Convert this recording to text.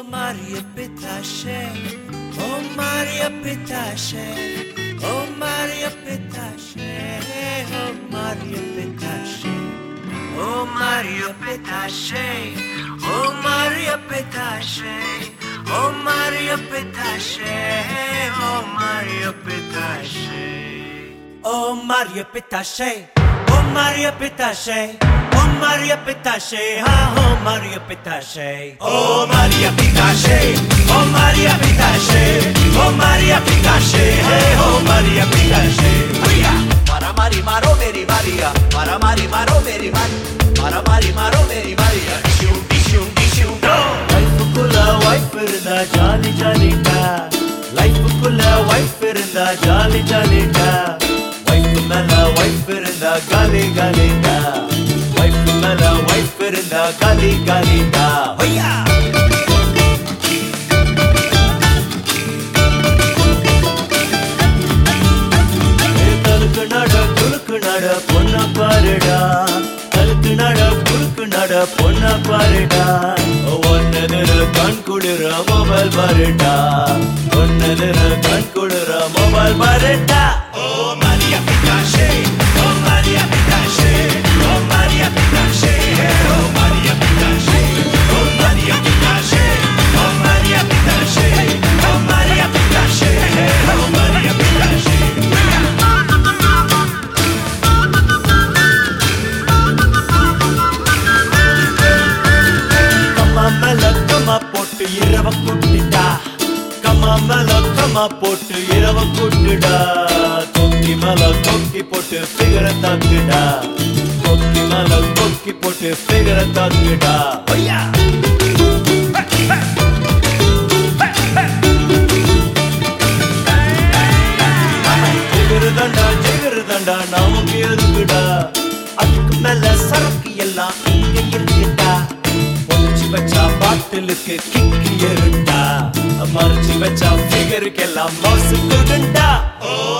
Maria Pitache, oh Maria Pitache, oh Maria Pitache, oh Maria Pitache, oh Maria Pitache, oh Maria Pitache, oh Maria Pitache, oh Maria Pitache, oh Maria Pitache, oh Maria Pitache. Oh Maria Pitache, ah, oh Maria Pitache, oh Maria Pitache, oh Maria Pitache, oh Maria Pitache, hey, oh Maria Pitache. Hiya! Mara mari maro meri Maria, mara mari maro meri Maria, mara mari maro meri Maria. Shum shum shum no. லைஃபுக்குள்ள wife இருந்தா jolly ஜாலிடா லைஃபுக்குள்ள wife இருந்தா jolly ஜாலிடா wife மேல wife இருந்தா காலி காலிடா wife மேல வைஃப் இருந்தா காலி காலிடா ஹொய்யா தலுக்கு நட குலுக்கு நட பொண்ண பாருடா தலுக்கு நட குலுக்கு நட பொண்ண பாருடா ஒன்னதில் கண் குளிர மொபைல் பாருடா ஒன்னதில் கண் குளிர மொபைல் பாருடா Oh Maria Pitache, oh Maria Pitache, oh Maria Pitache, oh Maria Pitache, oh Maria Pitache, oh Maria Pitache, oh Maria Pitache, oh Maria Pitache. கம்மா மேல கம்மா போட்டு இரவ குட்டிடா கம்மா மேல கம்மா போட்டு இரவ குட்டுடா கொக்கி மேல கொக்கி போட்டு பிகர தாக்குடா கொக்கி மேல கொக்கி போட்டு பிகர தாக்குடா ஒய்யா ஜிகரு தண்டா ஜிகரு தண்டா நமக்கு எதுக்குடா அதுக்கு மேல சரக்கு எல்லாம் இங்க இருக்குடா ஒளிச்சு வச்சா பாட்டிலுக்கு கிக்கு ஏறுண்டா மறைச்சு வச்சா ஃபிகருக்கு எல்லாம் மாசு கொடுண்டா Oh